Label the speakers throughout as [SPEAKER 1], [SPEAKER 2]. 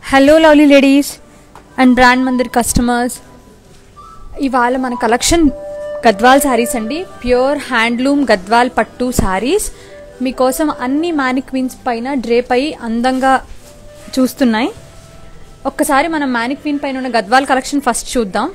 [SPEAKER 1] Hello lovely ladies and brand Mandir customers ఇవాళ మన collection Gadwal saris అండి ప్యూర్ హ్యాండ్లూమ్ గద్వాల్ పట్టు శారీస్ మీకోసం అన్ని మ్యానిక్వీన్స్ పైన డ్రేప్ అయి అందంగా చూస్తున్నాయి ఒక్కసారి మనం మ్యానిక్వీన్ పైన ఉన్న గద్వాల్ కలెక్షన్ ఫస్ట్ చూద్దాం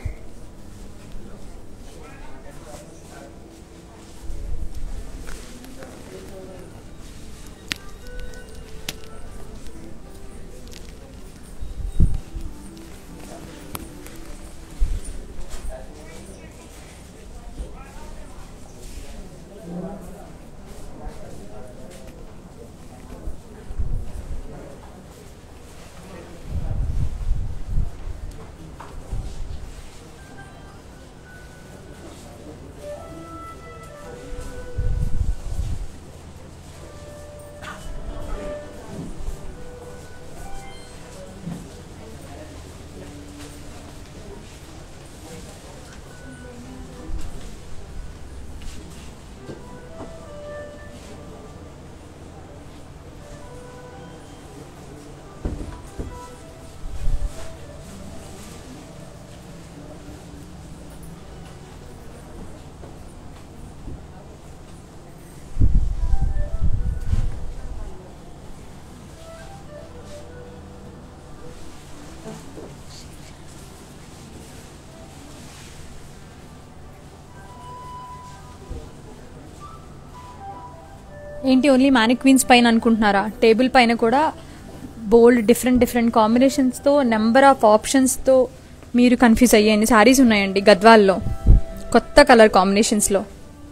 [SPEAKER 1] ఏంటి ఓన్లీ మ్యానిక్వీన్స్ పైన అనుకుంటున్నారా టేబుల్ పైన కూడా బోల్డ్ డిఫరెంట్ డిఫరెంట్ కాంబినేషన్స్తో నెంబర్ ఆఫ్ ఆప్షన్స్తో మీరు కన్ఫ్యూజ్ అయ్యేది శారీస్ ఉన్నాయండి గద్వాల్లో కొత్త కలర్ కాంబినేషన్స్లో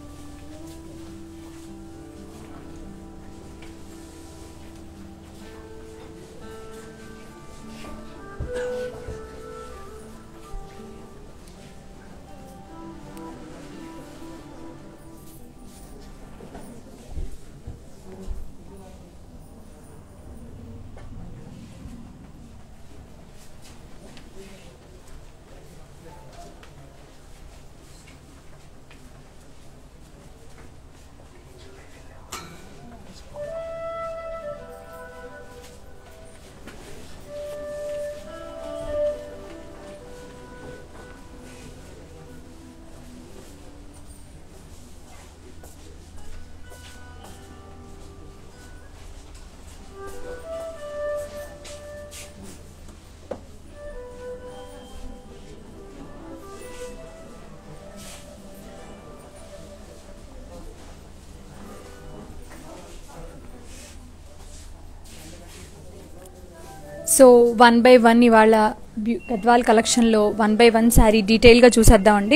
[SPEAKER 1] సో వన్ బై వన్ ఇవాళ బ్యూ- గద్వాల్ కలెక్షన్లో వన్ బై వన్ శారీ డీటెయిల్గా చూసేద్దామండి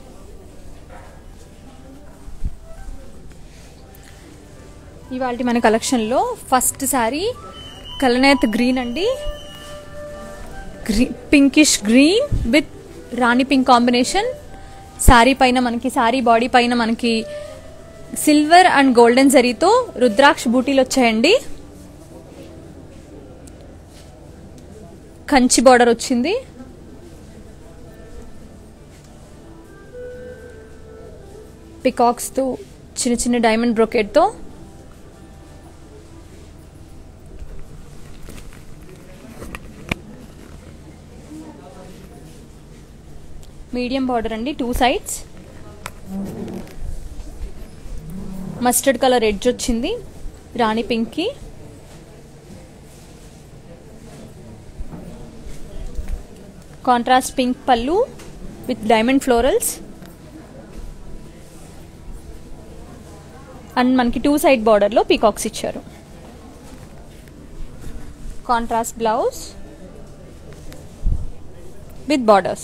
[SPEAKER 1] ఇవాళ మన కలెక్షన్లో ఫస్ట్ శారీ కలనేత్ గ్రీన్ అండి గ్రీ pinkish green with rani pink combination sari పైన మనకి శారీ బాడీ పైన మనకి సిల్వర్ అండ్ గోల్డెన్ జరీతో రుద్రాక్ష బూటీలు వచ్చాయండి కంచి బార్డర్ వచ్చింది పికాక్స్తో చిన్న చిన్న డైమండ్ బ్రోకెట్తో మీడియం బార్డర్ అండి two sides mustard colour edge వచ్చింది రాణి పింక్కి కాంట్రాస్ట్ పింక్ పళ్ళు విత్ డైమండ్ ఫ్లోరల్స్ అండ్ మనకి టూ సైడ్ బార్డర్లో పీకాక్స్ ఇచ్చారు కాంట్రాస్ట్ బ్లౌజ్ విత్ బార్డర్స్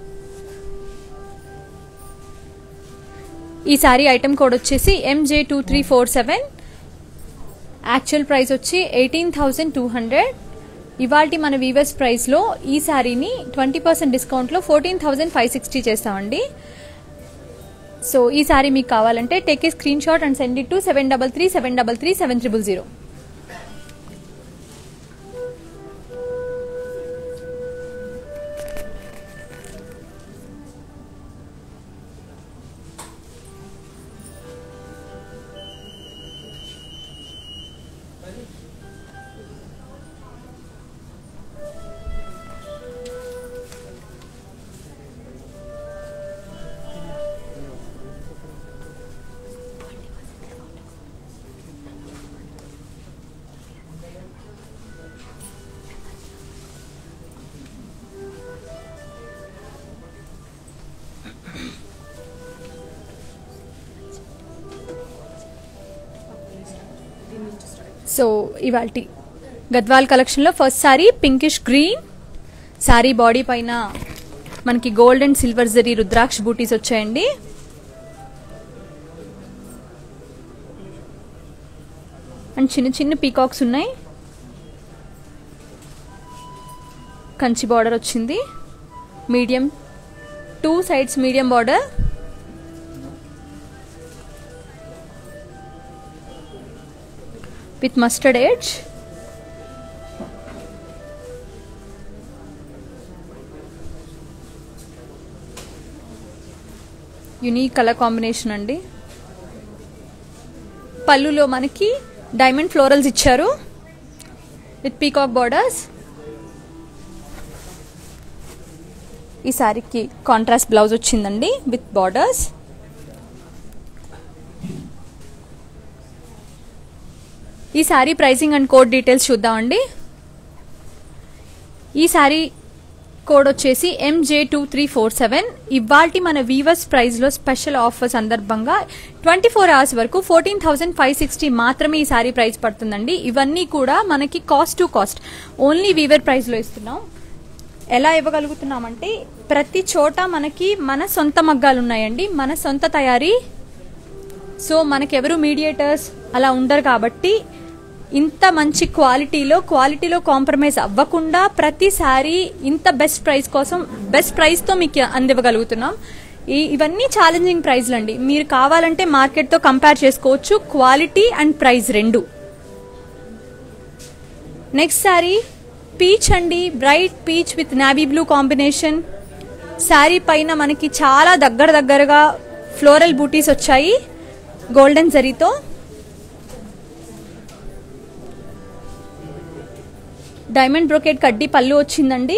[SPEAKER 1] ఈ సారీ ఐటమ్ కోడ్ వచ్చేసి MJ two three four seven actual price వచ్చి ఎయిటీన్ థౌజండ్ టూ హండ్రెడ్ ఇవాల్టి మన వీవర్స్ ప్రైస్లో ఈ శారీని ట్వంటీ పర్సెంట్ డిస్కౌంట్లో ఫోర్టీన్ థౌజండ్ ఫైవ్ సిక్స్టీ చేస్తామండి సో ఈ శారీ మీకు కావాలంటే take a screenshot and send it to seven double three seven double three seven triple zero so ఇవాళ గద్వాల్ కలెక్షన్లో first sari pinkish green sari body పైన మనకి gold and silver zari rudraksha బూటీస్ వచ్చాయండి అండ్ చిన్న చిన్న పీకాక్స్ ఉన్నాయి కంచి బార్డర్ వచ్చింది medium two sides medium border with mustard edge. Unique colour combination అండి పళ్ళులో మనకి డైమండ్ ఫ్లోరల్స్ ఇచ్చారు విత్ పీకాక్ బార్డర్స్ ఈ శారీకి కాంట్రాస్ట్ బ్లౌజ్ వచ్చిందండి విత్ బార్డర్స్ ఈ sari pricing and code details చూద్దామండి ఈ శారీ కోడ్ వచ్చేసి MJ two three four seven ఇవాల్టి మన వీవర్స్ ప్రైస్లో స్పెషల్ ఆఫర్ సందర్భంగా ట్వంటీ ఫోర్ అవర్స్ వరకు ఫోర్టీన్ థౌసండ్ ఫైవ్ సిక్స్టీ మాత్రమే ఈ శారీ ప్రైస్ పడుతుందండి ఇవన్నీ కూడా మనకి cost to cost only weaver ప్రైస్లో ఇస్తున్నాం ఎలా ఇవ్వగలుగుతున్నామంటే ప్రతి చోట మనకి మన సొంత మగ్గాలు ఉన్నాయండి మన సొంత తయారీ సో మనకెవరు మీడియేటర్స్ అలా ఉండరు కాబట్టి ఇంత మంచి క్వాలిటీలో క్వాలిటీలో కాంప్రమైజ్ అవ్వకుండా ప్రతిసారి ఇంత బెస్ట్ ప్రైస్ కోసం బెస్ట్ ప్రైస్తో మీకు అందివ్వగలుగుతున్నాం ఈ ఇవన్నీ ఛాలెంజింగ్ ప్రైజ్లు అండి మీరు కావాలంటే మార్కెట్తో కంపేర్ చేసుకోవచ్చు క్వాలిటీ అండ్ ప్రైస్ రెండు నెక్స్ట్ శారీ పీచ్ అండి bright peach with navy blue combination sari పైన మనకి చాలా దగ్గర దగ్గరగా ఫ్లోరల్ బూటీస్ వచ్చాయి గోల్డెన్ జరీతో డైమండ్ బ్రోకెట్ కడ్డీ పళ్ళు వచ్చిందండి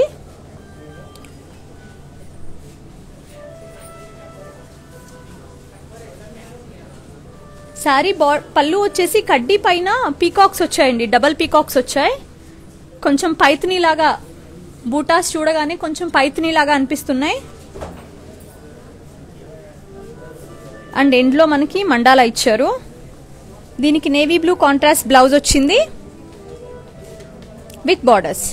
[SPEAKER 1] శారీ బా పళ్ళు వచ్చేసి కడ్డీ పైన పీకాక్స్ వచ్చాయండి డబల్ పీకాక్స్ వచ్చాయి కొంచెం పైత్ని లాగా బూటాస్ చూడగానే కొంచెం పైత్ని లాగా అనిపిస్తున్నాయి అండ్ ఎండ్లో మనకి మండాలా ఇచ్చారు దీనికి నేవీ బ్లూ కాంట్రాస్ట్ బ్లౌజ్ వచ్చింది విత్ బార్డర్స్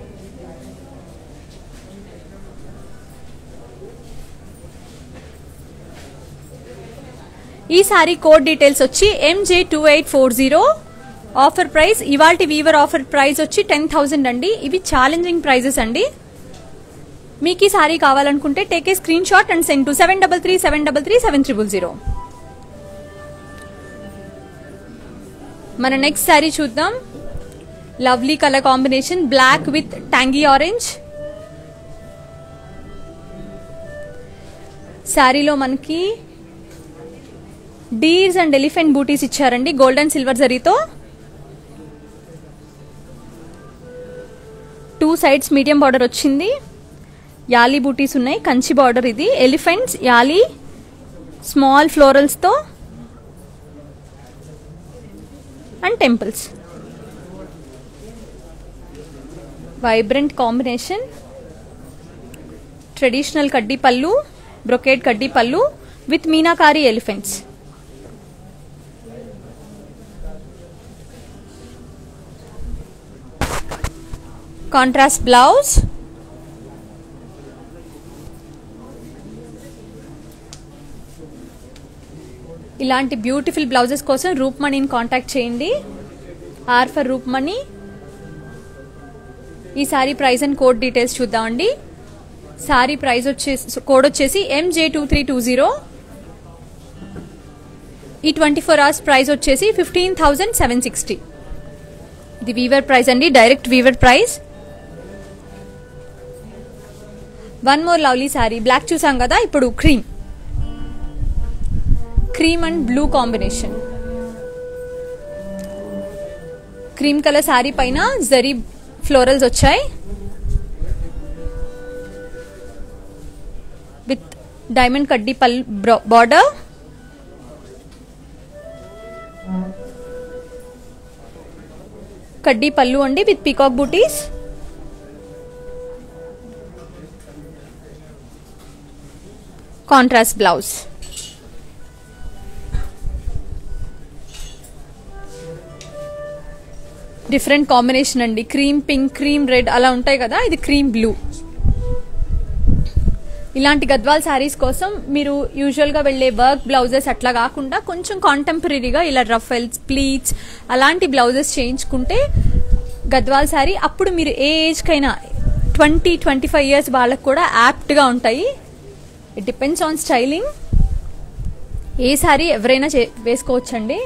[SPEAKER 1] ఈ సారీ కోడ్ డీటెయిల్స్ వచ్చి MJ two eight four zero offer price ఇవాల్టి వీవర్ ఆఫర్ ప్రైస్ వచ్చి టెన్ థౌసండ్ అండి ఇవి ఛాలెంజింగ్ ప్రైజెస్ అండి మీకు ఈ సారీ కావాలనుకుంటే take a screenshot and send to seven double three seven double three seven triple zero మన నెక్స్ట్ శారీ చూద్దాం lovely colour combination black with tangy orange శారీలో మనకి డీర్స్ అండ్ ఎలిఫెంట్ బూటీస్ ఇచ్చారండి గోల్డ్ అండ్ సిల్వర్ జరీతో టూ సైడ్స్ మీడియం బార్డర్ వచ్చింది యాలీ బూటీస్ ఉన్నాయి కంచి బార్డర్ ఇది ఎలిఫెంట్స్ యాలీ స్మాల్ ఫ్లోరల్స్తో and temples vibrant combination traditional కడ్డీ పళ్ళు బ్రొకేడ్ కడ్డీ పళ్ళు విత్ మీనాకారి ఎలిఫెంట్స్ కాంట్రాస్ట్ బ్లౌజ్ ఇలాంటి బ్యూటిఫుల్ బ్లౌజెస్ కోసం రూప్ మనీని కాంటాక్ట్ చేయండి ఆర్ ఫర్ రూప్ మనీ ఈ sari price and code details చూద్దామండి సారీ ప్రైస్ వచ్చేసి కోడ్ వచ్చేసి MJ two three two zero ఈ ట్వంటీ ఫోర్ అవర్స్ ప్రైస్ వచ్చేసి ఫిఫ్టీన్ థౌజండ్ సెవెన్ సిక్స్టీ ఇది వీవర్ ప్రైస్ అండి direct weaver price one more lovely sari black చూసాం కదా ఇప్పుడు cream cream and blue combination cream colour sari పైన జరీ ఫ్లోరల్స్ వచ్చాయి విత్ డైమండ్ కడ్డీ పల్ బార్డర్ కడ్డీ పళ్ళు అండి విత్ పీకాక్ బూటీస్ కాంట్రాస్ట్ బ్లౌజ్ డిఫరెంట్ కాంబినేషన్ అండి క్రీమ్ పింక్ క్రీమ్ రెడ్ అలా ఉంటాయి కదా ఇది క్రీమ్ బ్లూ ఇలాంటి గద్వాల్ శారీస్ కోసం మీరు యూజువల్గా వెళ్ళే వర్క్ బ్లౌజెస్ అట్లా కాకుండా కొంచెం కాంటెంపరీగా ఇలా రఫెల్స్ ప్లీట్స్ అలాంటి బ్లౌజెస్ చేయించుకుంటే గద్వాల్ శారీ అప్పుడు మీరు ఏ ఏజ్కైనా ట్వంటీ ట్వంటీ ఫైవ్ ఇయర్స్ వాళ్ళకు కూడా యాప్ట్గా ఉంటాయి ఇట్ డిపెండ్స్ ఆన్ స్టైలింగ్ ఏ శారీ ఎవరైనా చే వేసుకోవచ్చండి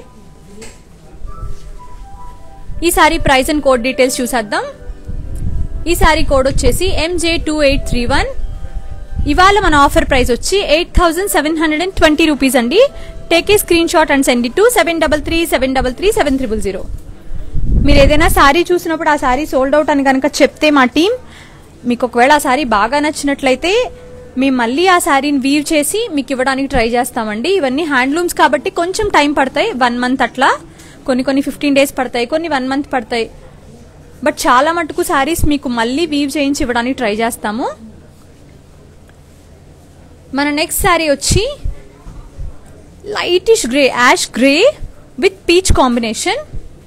[SPEAKER 1] ఈ sari price and code details చూసేద్దాం ఈ సారీ కోడ్ వచ్చేసి MJ two eight three one ఇవాళ మన ఆఫర్ ప్రైస్ వచ్చి eight thousand seven hundred and twenty rupees అండి take a screenshot and send it to seven double three seven double three seven triple zero మీరు ఏదైనా శారీ చూసినప్పుడు ఆ sari sold out అని కనుక చెప్తే మా టీం మీకు ఒకవేళ ఆ శారీ బాగా నచ్చినట్లయితే మేము మళ్ళీ ఆ శారీని వీవ్ చేసి మీకు ఇవ్వడానికి ట్రై చేస్తామండి ఇవన్నీ హ్యాండ్లూమ్స్ కాబట్టి కొంచెం టైం పడతాయి వన్ మంత్ అట్లా కొన్ని కొన్ని ఫిఫ్టీన్ డేస్ పడతాయి కొన్ని వన్ మంత్ పడతాయి బట్ చాలా మటుకు శారీస్ మీకు మళ్ళీ వీవ్ చేయించి ఇవ్వడానికి ట్రై చేస్తాము మన నెక్స్ట్ శారీ వచ్చి lightish grey ash grey with peach combination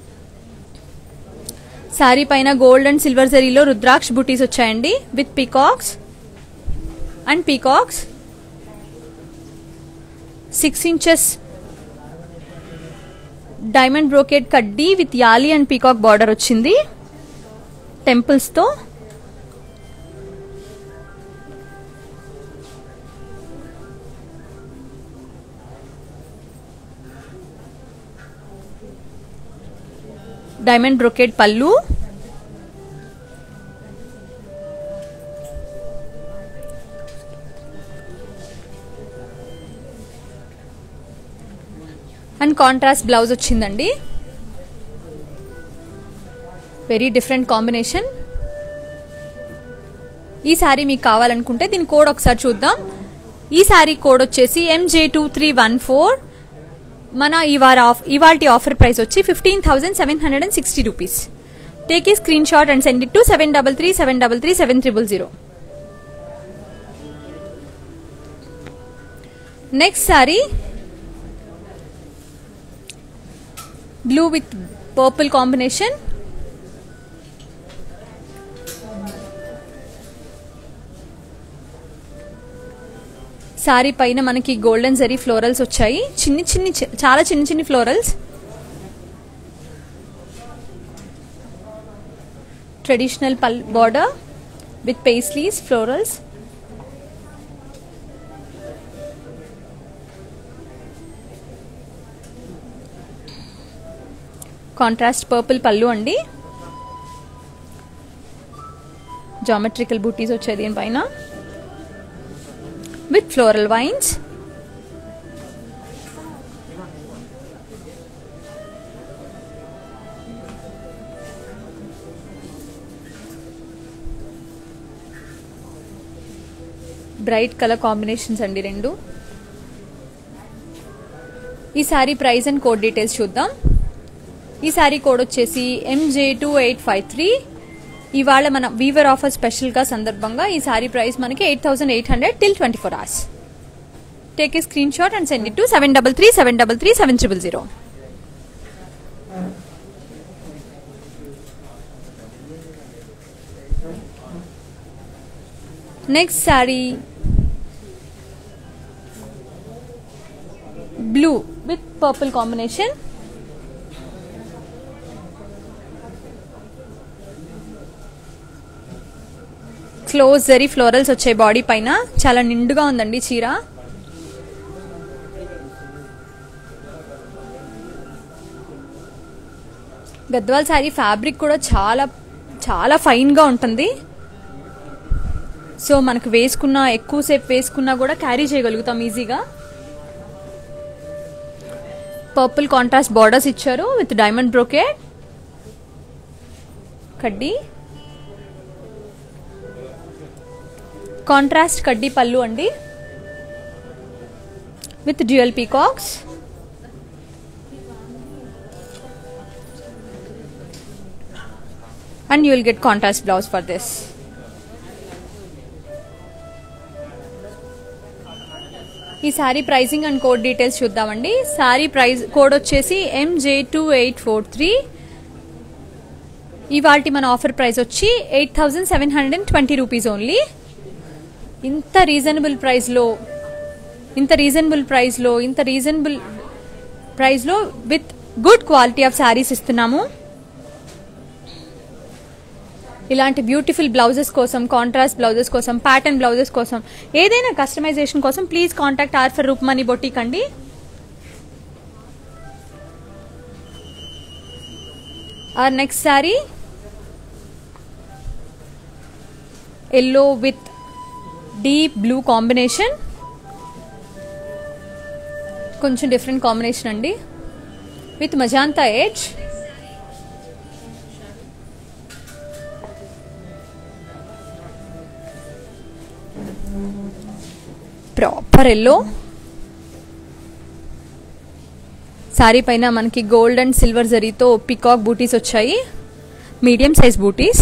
[SPEAKER 1] sari పైన గోల్డ్ అండ్ సిల్వర్ జరీలో రుద్రాక్ష బుటీస్ వచ్చాయండి with peacocks and peacocks six inches diamond brocade కడ్డీ విత్ యాలి అండ్ పీకాక్ బార్డర్ వచ్చింది టెంపుల్స్తో డైమండ్ బ్రోకెట్ పళ్ళు అండ్ కాంట్రాస్ట్ బ్లౌజ్ వచ్చిందండి వెరీ డిఫరెంట్ కాంబినేషన్ ఈ శారీ మీకు కావాలనుకుంటే దీని కోడ్ ఒకసారి చూద్దాం ఈ శారీ కోడ్ వచ్చేసి MJ two three one four మన ఇవాళ ఆఫ్ ఇవాల్టి ఆఫర్ ప్రైస్ వచ్చి fifteen thousand seven hundred and sixty rupees take a screenshot and send it to seven double three seven double three seven triple zero next sari blue with purple combination sari పైన మనకి golden zari florals వచ్చాయి చిన్ని చిన్ని చి- చాలా చిన్ని చిన్ని florals traditional పల్ border with paisleys florals contrast purple పళ్ళు అండి జామెట్రికల్ బూటీస్ వచ్చాయి దీనిపైన with floral vines. Bright colour combinations అండి రెండు ఈ sari price and code details చూద్దాం ఈ సారీ కోడ్ వచ్చేసి MJ two eight five three ఇవాళ మన వీవర్ ఆఫర్ స్పెషల్ గా సందర్భంగా ఈ సారీ ప్రైస్ మనకి eight thousand eight hundred till twenty four hours take a screenshot and send it to seven double three seven double three seven triple zero next sari blue with purple combination close జరీ florals వచ్చాయి body పైన చాలా నిండుగా ఉందండి చీర Gadwal sari fabric కూడా చాలా చాలా ఫైన్గా ఉంటుంది సో మనకు వేసుకున్న ఎక్కువసేపు వేసుకున్నా కూడా క్యారీ చేయగలుగుతాం ఈజీగా పర్పుల్ కాంట్రాస్ట్ బార్డర్స్ ఇచ్చారు విత్ డైమండ్ బ్రోకెట్ కడ్డీ కాంట్రాస్ట్ కడ్డీ పళ్ళు అండి with dual peacocks and you will get contrast blouse for this ఈ sari pricing and code details చూద్దామండి శారీ ప్రైస్ కోడ్ వచ్చేసి MJ two eight four three ఇవాళ మన ఆఫర్ ప్రైస్ వచ్చి eight thousand seven hundred and twenty rupees only ఇంత reasonable ప్రైస్లో ఇంత reasonable ప్రైస్లో ఇంత రీజనబుల్ ప్రైస్లో with good quality of saris ఇస్తున్నాము ఇలాంటి బ్యూటిఫుల్ బ్లౌజెస్ కోసం కాంట్రాస్ట్ బ్లౌజెస్ కోసం ప్యాటర్న్ బ్లౌజెస్ కోసం ఏదైనా కస్టమైజేషన్ కోసం please contact R for Roopmani boutique అండి our next sari yellow with deep blue combination కొంచెం డిఫరెంట్ కాంబినేషన్ అండి with magenta edge proper yellow sari పైన మనకి గోల్డ్ అండ్ సిల్వర్ జరీతో పికాక్ బూటీస్ వచ్చాయి మీడియం సైజ్ బూటీస్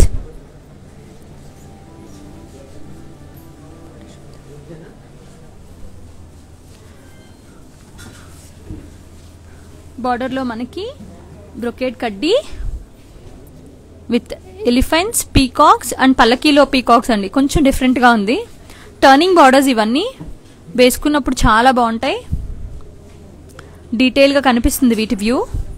[SPEAKER 1] బార్డర్లో మనకి బ్రొకేట్ కడ్డీ విత్ ఎలిఫెంట్స్ పీకాక్స్ అండ్ పల్లకీలో పీకాక్స్ అండి కొంచెం డిఫరెంట్గా ఉంది టర్నింగ్ బార్డర్స్ ఇవన్నీ వేసుకున్నప్పుడు చాలా బాగుంటాయి డీటెయిల్గా కనిపిస్తుంది వీటి view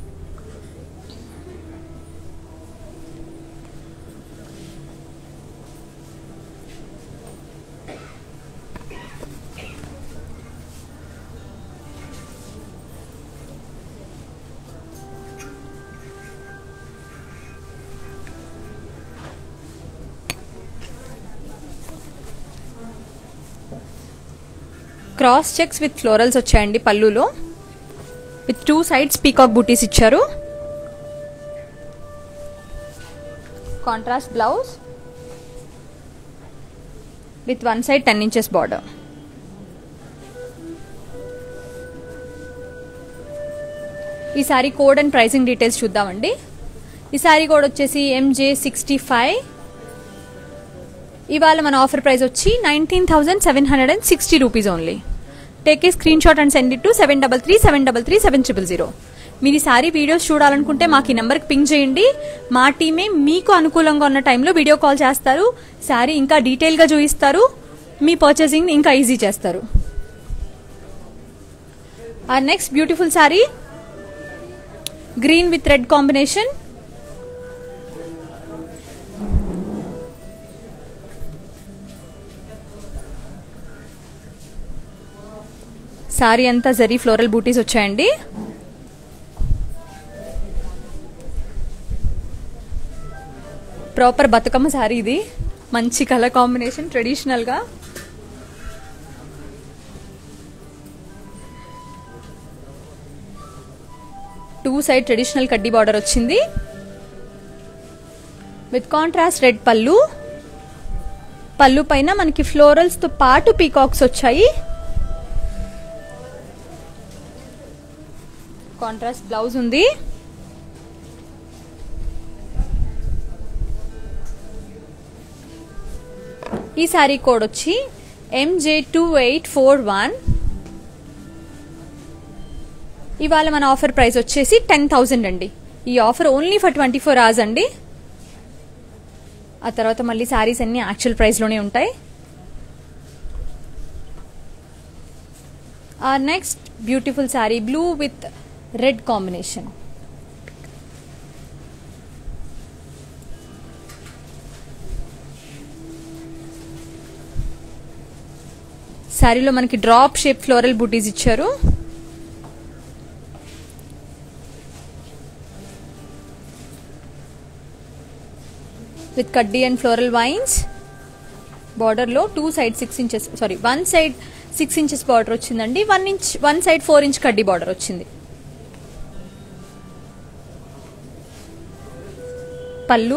[SPEAKER 1] cross checks with florals వచ్చాయండి పళ్ళులో విత్ టూ సైడ్స్ పీకాక్ బూటీస్ ఇచ్చారు contrast blouse with one side ten inches border ఈ sari code and pricing details చూద్దామండి ఈ సారీ కోడ్ వచ్చేసి ఎంజే సిక్స్టీ ఫైవ్ ఇవాళ మన ఆఫర్ ప్రైస్ వచ్చి nineteen thousand seven hundred and sixty rupees only take a screenshot and send it to seven double three seven double three seven triple zero మీరు ఈ sorry videos చూడాలనుకుంటే మాకు ఈ నెంబర్కి ping చేయండి మా టీమే మీకు అనుకూలంగా ఉన్న టైంలో వీడియో కాల్ చేస్తారు సారీ ఇంకా డీటెయిల్గా చూపిస్తారు మీ పర్చేసింగ్ ఇంకా ఈజీ చేస్తారు our next beautiful sari green with red combination sari అంతా జరీ ఫ్లోరల్ బూటీస్ వచ్చాయండి ప్రాపర్ బతుకమ్మ సారీ ఇది మంచి కలర్ కాంబినేషన్ ట్రెడిషనల్గా టూ సైడ్ ట్రెడిషనల్ కడ్డీ బార్డర్ వచ్చింది విత్ కాంట్రాస్ట్ రెడ్ పళ్ళు పళ్ళు పైన మనకి ఫ్లోరల్స్తో పాటు పీకాక్స్ వచ్చాయి కాంట్రాస్ట్ బ్లౌజ్ ఉంది ఈ శారీ కోడ్ వచ్చి MJ two eight four one ఇవాళ మన ఆఫర్ ప్రైస్ వచ్చేసి టెన్ థౌజండ్ అండి ఈ offer only for twenty four hours అండి ఆ తర్వాత మళ్ళీ శారీస్ అన్ని యాక్చువల్ ప్రైస్లోనే ఉంటాయి ఆ next beautiful sari blue with red combination శారీలో మనకి డ్రాప్ షేప్ ఫ్లోరల్ బూటీస్ ఇచ్చారు విత్ కడ్డీ అండ్ ఫ్లోరల్ వైన్స్ బార్డర్లో two side six inches sari one side six inches border వచ్చిందండి one inch one side four inch కడ్డీ బార్డర్ వచ్చింది పళ్ళు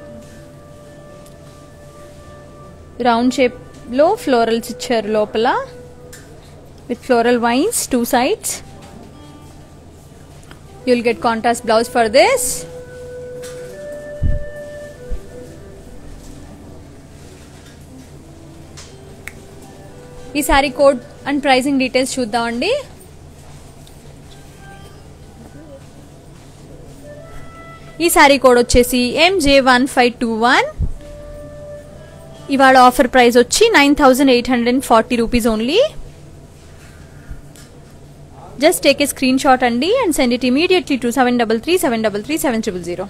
[SPEAKER 1] రౌండ్ షేప్లో ఫ్లోరల్స్ ఇచ్చారు లోపల with floral vines two sides you'll get contrast blouse for this ఈ sari code and pricing details చూద్దామండి ఈ శారీ కోడ్ వచ్చేసి MJ one five two one ఇవాళ ఆఫర్ ప్రైస్ వచ్చి nine thousand eight hundred and forty rupees only just take a screenshot అండి and send it immediately to seven double three seven double three seven triple zero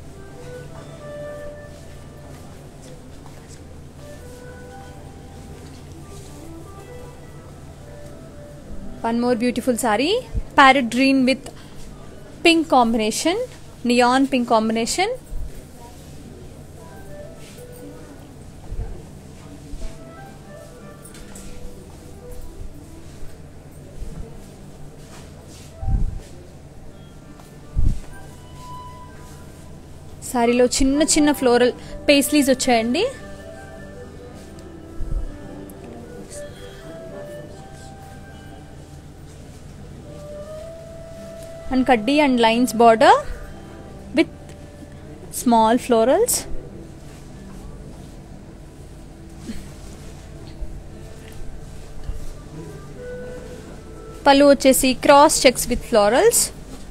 [SPEAKER 1] one more beautiful sari parrot green with pink combination neon pink combination సారీలో చిన్న చిన్న floral paisleys వచ్చాయండి and కడ్డీ and lines border with small florals పళ్ళు వచ్చేసి cross checks with florals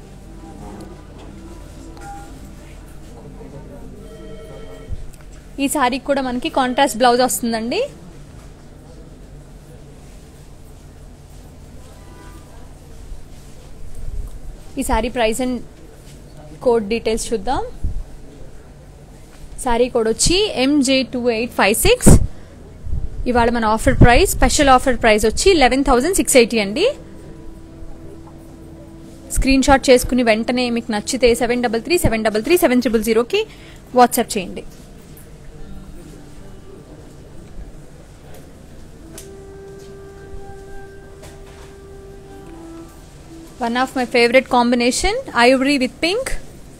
[SPEAKER 1] ఈ శారీకి కూడా మనకి కాంట్రాస్ట్ బ్లౌజ్ వస్తుందండి ఈ sari price and code details చూద్దాం శారీ కోడ్ వచ్చి MJ two eight five six ఇవాళ మన offer price special offer price వచ్చి లెవెన్ థౌజండ్ సిక్స్ ఎయిటీ అండి స్క్రీన్ షాట్ చేసుకుని వెంటనే మీకు నచ్చితే seven double three seven double three seven triple జీరోకి వాట్సాప్ చేయండి One of my favorite combination, ivory with pink.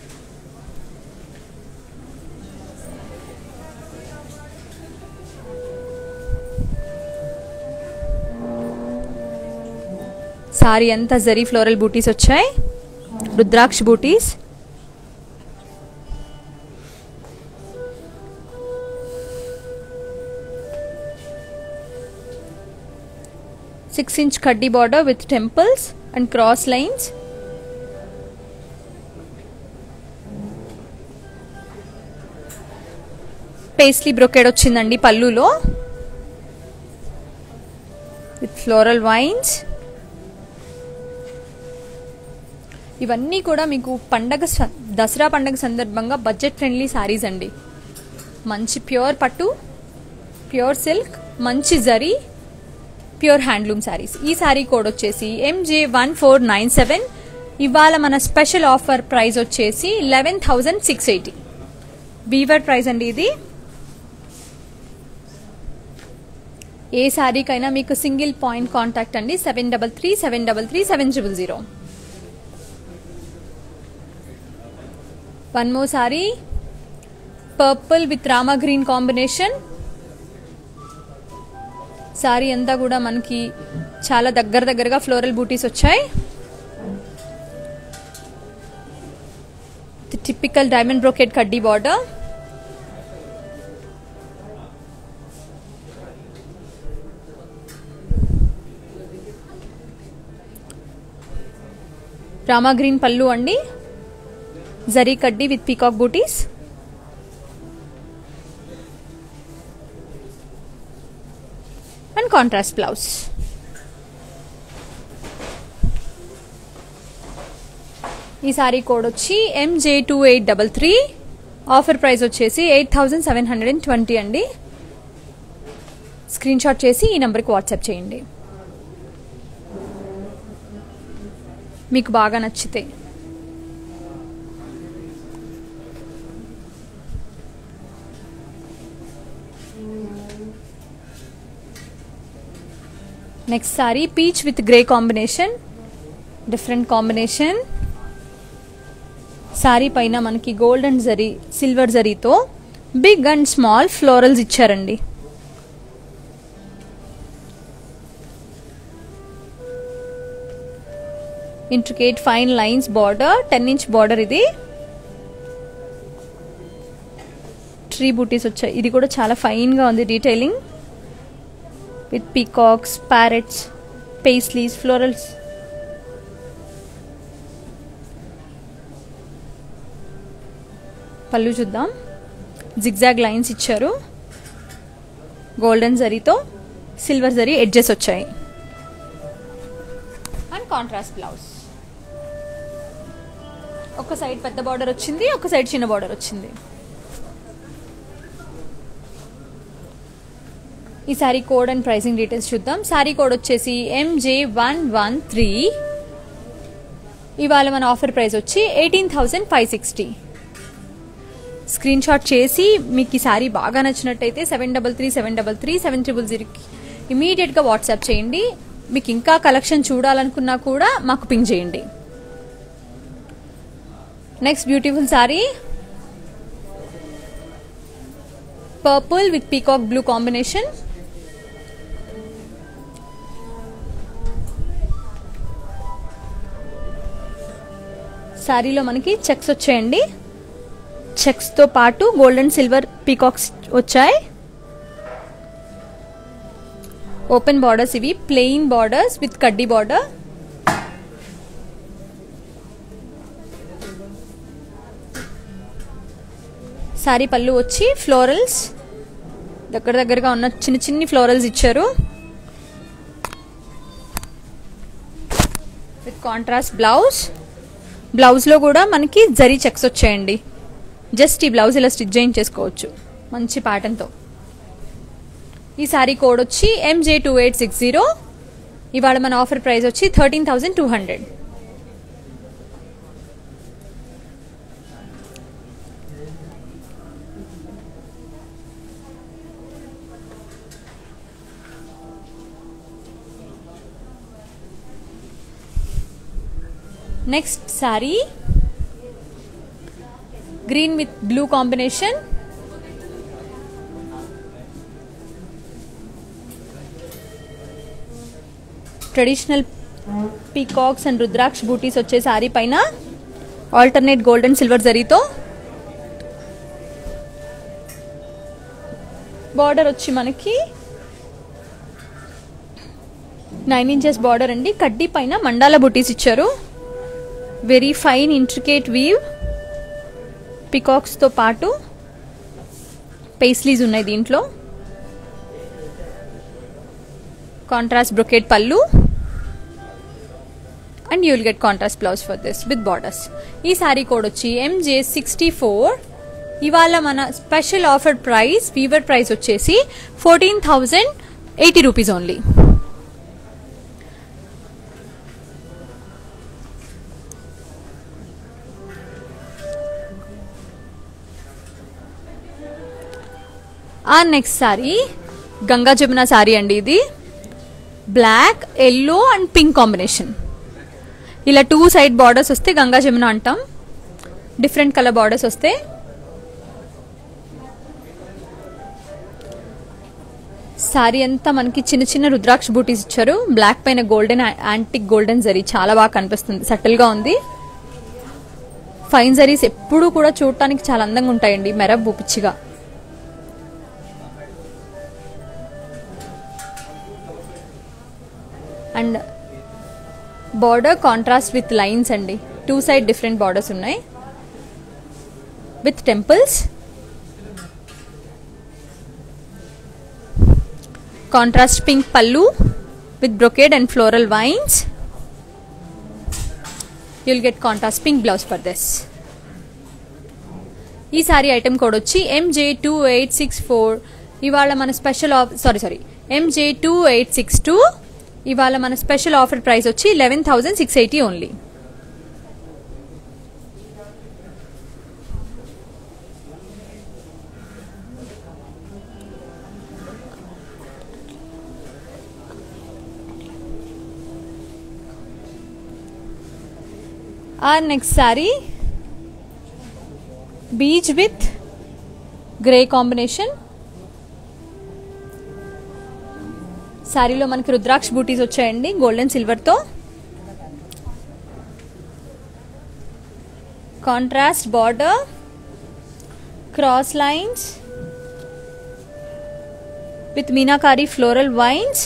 [SPEAKER 1] Sari అంతా జరీ ఫ్లోరల్ బూటీస్ వచ్చాయి రుద్రాక్ష బూటీస్ సిక్స్ ఇంచ్ కడ్డీ border with temples and cross lines paisley brocade వచ్చిందండి పళ్ళులో విత్ ఫ్లోరల్ వైన్స్ ఇవన్నీ కూడా మీకు పండగ స- దసరా పండగ సందర్భంగా బడ్జెట్ ఫ్రెండ్లీ శారీస్ అండి మంచి ప్యూర్ పట్టు ప్యూర్ సిల్క్ మంచి జరీ ప్యూర్ హ్యాండ్లూమ్ శారీస్ ఈ శారీ కోడ్ వచ్చేసి MJ one four nine seven ఇవాళ మన స్పెషల్ ఆఫర్ ప్రైస్ వచ్చేసి eleven thousand six eighty weaver price అండి ఇది ఏ శారీకైనా మీకు సింగిల్ పాయింట్ కాంటాక్ట్ అండి seven double three seven double three seven triple zero one more sari purple with Rama green combination sari అంతా కూడా మనకి చాలా దగ్గర దగ్గరగా ఫ్లోరల్ బూటీస్ వచ్చాయి టిపికల్ డైమండ్ బ్రోకెట్ కడ్డీ బార్డర్ రామా గ్రీన్ పళ్ళు అండి జరీ కడ్డీ with peacock butis and contrast blouse ఈ సారీ కోడ్ వచ్చి MJ two eight double three offer price వచ్చేసి eight thousand seven hundred and twenty అండి స్క్రీన్ షాట్ చేసి ఈ నెంబర్కి వాట్సాప్ చేయండి మీకు బాగా నచ్చితే next sari peach with grey combination different combination sari పైన మనకి గోల్డ్ అండ్ జరీ సిల్వర్ జరీతో బిగ్ అండ్ స్మాల్ ఫ్లోరల్స్ ఇచ్చారండి intricate fine lines border ten inch border ఇది ట్రీ బూటీస్ వచ్చాయి ఇది కూడా చాలా ఫైన్ గా ఉంది detailing with peacocks parrots paisleys florals పళ్ళు చూద్దాం జిగ్జాగ్ లైన్స్ ఇచ్చారు గోల్డెన్ జరీతో సిల్వర్ జరీ ఎడ్జెస్ వచ్చాయి అండ్ కాంట్రాస్ట్ బ్లౌజ్ ఒక సైడ్ పెద్ద బార్డర్ వచ్చింది ఒక సైడ్ చిన్న బార్డర్ వచ్చింది ఈ sari code and pricing details చూద్దాం శారీ కోడ్ వచ్చేసి ఎంజే వన్ వన్ త్రీ ఇవాళ మన ఆఫర్ ప్రైస్ వచ్చి eighteen thousand five sixty screenshot చేసి మీకు ఈ శారీ బాగా నచ్చినట్టయితే seven double three seven double three seven triple జీరోకి ఇమీడియట్గా వాట్సాప్ చేయండి మీకు ఇంకా కలెక్షన్ చూడాలనుకున్నా కూడా మాకు పింగ్ చేయండి next beautiful sari purple with peacock blue combination శారీలో మనకి చెక్స్ వచ్చాయండి చెక్స్తో పాటు గోల్డ్ అండ్ సిల్వర్ పీకాక్స్ వచ్చాయి ఓపెన్ బార్డర్స్ ఇవి ప్లెయిన్ బార్డర్స్ విత్ కడ్డీ బార్డర్ శారీ పళ్ళు వచ్చి ఫ్లోరల్స్ దగ్గర దగ్గరగా ఉన్న చిన్న చిన్ని ఫ్లోరల్స్ ఇచ్చారు విత్ కాంట్రాస్ట్ బ్లౌజ్ బ్లౌజ్లో కూడా మనకి జరీ చెక్స్ వచ్చాయండి జస్ట్ ఈ బ్లౌజ్ ఇలా స్టిచ్ చేయించేసుకోవచ్చు మంచి ప్యాటర్న్తో ఈ శారీ కోడ్ వచ్చి MJ two eight six zero ఇవాళ మన ఆఫర్ ప్రైస్ వచ్చి thirteen thousand two hundred next sari green with blue combination traditional peacocks and రుద్రాక్ష బూటీస్ వచ్చే శారీ పైన ఆల్టర్నేట్ గోల్డ్ అండ్ సిల్వర్ జరీతో బార్డర్ వచ్చి మనకి నైన్ ఇంచెస్ బార్డర్ అండి కడ్డీ పైన మండాల బుటీస్ ఇచ్చారు వెరీ ఫైన్ ఇంట్రికేట్ వీవ్ పికాక్స్తో పాటు పేస్లీస్ ఉన్నాయి దీంట్లో contrast brocade pallu and you will get contrast blouse for this with borders ఈ శారీ కోడ్ వచ్చి ఎంజే సిక్స్టీ ఫోర్ ఇవాళ మన special offer price weaver price వచ్చేసి fourteen thousand eighty rupees only ఆ నెక్స్ట్ సారీ గంగా జమున సారీ అండి ఇది black yellow and pink combination ఇలా two side borders వస్తే గంగా జమున అంటాం డిఫరెంట్ కలర్ బార్డర్స్ వస్తే సారీ అంతా మనకి చిన్న చిన్న రుద్రాక్ష బూటీస్ ఇచ్చారు బ్లాక్ పైన గోల్డెన్ యాంటిక్ గోల్డెన్ జరీ చాలా బాగా కనిపిస్తుంది సటిల్ గా ఉంది ఫైన్ జరీస్ ఎప్పుడూ కూడా చూడటానికి చాలా అందంగా ఉంటాయండి మెరబ్ పిచ్చిగా and border contrast with lines అండి టూ సైడ్ డిఫరెంట్ బార్డర్స్ ఉన్నాయి విత్ టెంపుల్స్ కాంట్రాస్ట్ పింక్ పళ్ళు with brocade and floral vines you'll get contrast pink blouse for this ఈ సారీ ఐటమ్ కోడ్ వచ్చి MJ two eight six four ఇవాళ మన special off sorry sorry MJ two eight six two ఇవాళ మన special offer price వచ్చి eleven thousand six eighty only our next sari peach with grey combination శారీలో మనకి రుద్రాక్ష బూటీస్ వచ్చాయండి గోల్డెన్ సిల్వర్తో contrast border cross lines with meenakari floral vines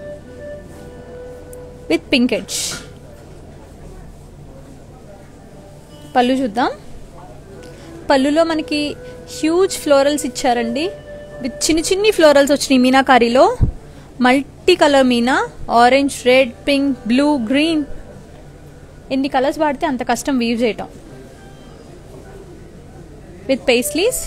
[SPEAKER 1] with pink edge pallu చూద్దాం పళ్ళులో మనకి హ్యూజ్ ఫ్లోరల్స్ ఇచ్చారండి విత్ చిన్ని చిన్ని ఫ్లోరల్స్ వచ్చినాయి మీనాకారీలో multi colour meena orange red pink blue green ఎన్ని కలర్స్ వాడితే అంత కష్టం వీవ్ చేయటం విత్ పేస్లీస్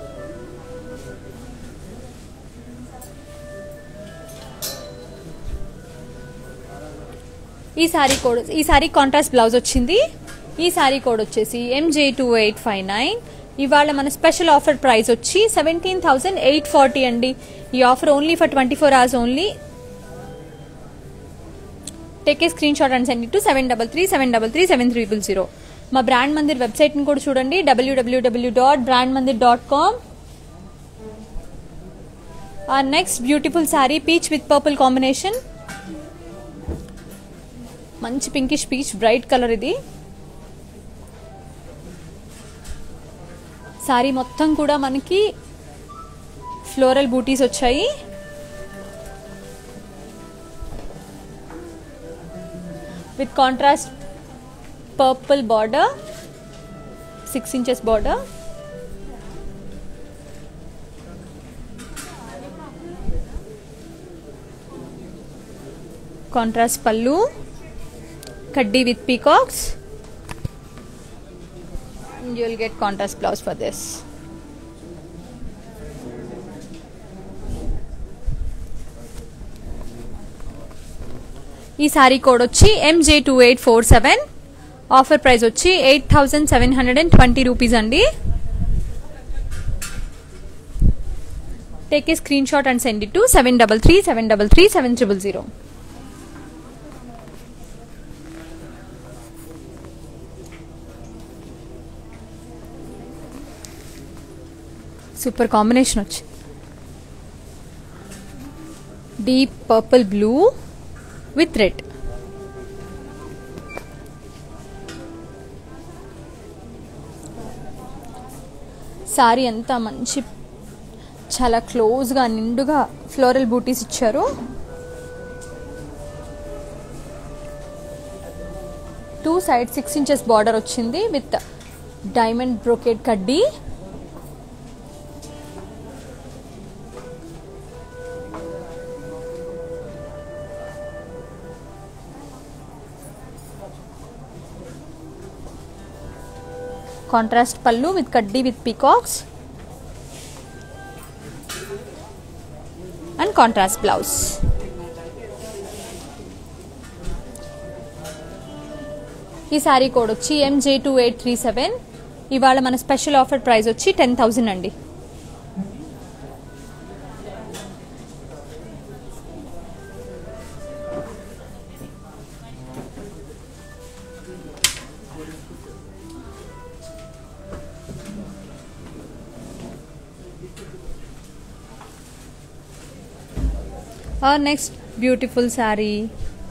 [SPEAKER 1] ఈ సారీ కోడ్ ఈ సారీ కాంట్రాస్ట్ బ్లౌజ్ వచ్చింది ఈ సారీ కోడ్ వచ్చేసి MJ two eight five nine ఇవాళ మన స్పెషల్ ఆఫర్ ప్రైస్ వచ్చి సెవెంటీన్ థౌసండ్ ఎయిట్ ఫార్టీ అండి ఈ offer only for twenty four hours only take a screenshot and send it to seven double three seven double three seven triple zero మా Brand Mandir వెబ్సైట్ని కూడా చూడండి W W W dot Brand Mandir dot com our next beautiful sari peach with purple combination మంచి pinkish peach bright colour ఇది శారీ మొత్తం కూడా మనకి floral బూటీస్ వచ్చాయి with contrast purple border six inches border contrast pallu కడ్డీ with peacocks you will get contrast blouse for this ఈ sari code వచ్చి MJ two eight four seven offer price వచ్చి eight thousand seven hundred and twenty rupees అండి take a screenshot and send it to seven double three seven double three seven triple zero super combination వచ్చి deep purple blue with red sari అంతా మంచి చాలా క్లోజ్గా నిండుగా floral బూటీస్ ఇచ్చారు two side six inches border వచ్చింది with diamond brocade కడ్డీ contrast pallu with కడ్డీ with peacocks and contrast blouse ఈ శారీ కోడ్ వచ్చి MJ two eight three seven ఇవాళ మన స్పెషల్ ఆఫర్ ప్రైస్ వచ్చి టెన్ థౌజండ్ అండి Our next beautiful saree.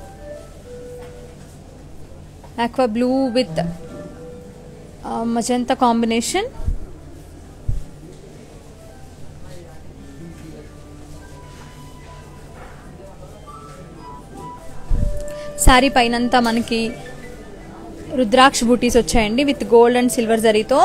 [SPEAKER 1] Aqua blue with uh, magenta combination. Sari పైనంతా మనకి రుద్రాక్ష బూటీస్ వచ్చాయండి విత్ గోల్డ్ అండ్ సిల్వర్ జరీతో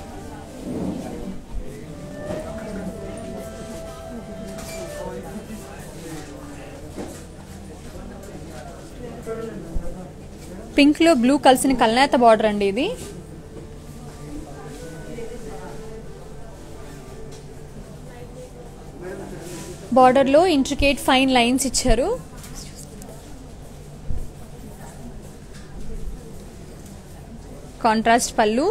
[SPEAKER 1] పింక్ లో బ్లూ కలిసిన కల్నేత బార్డర్ అండి ఇది బార్డర్ లో ఇంట్రికేట్ ఫైన్ లైన్స్ ఇచ్చారు contrast pallu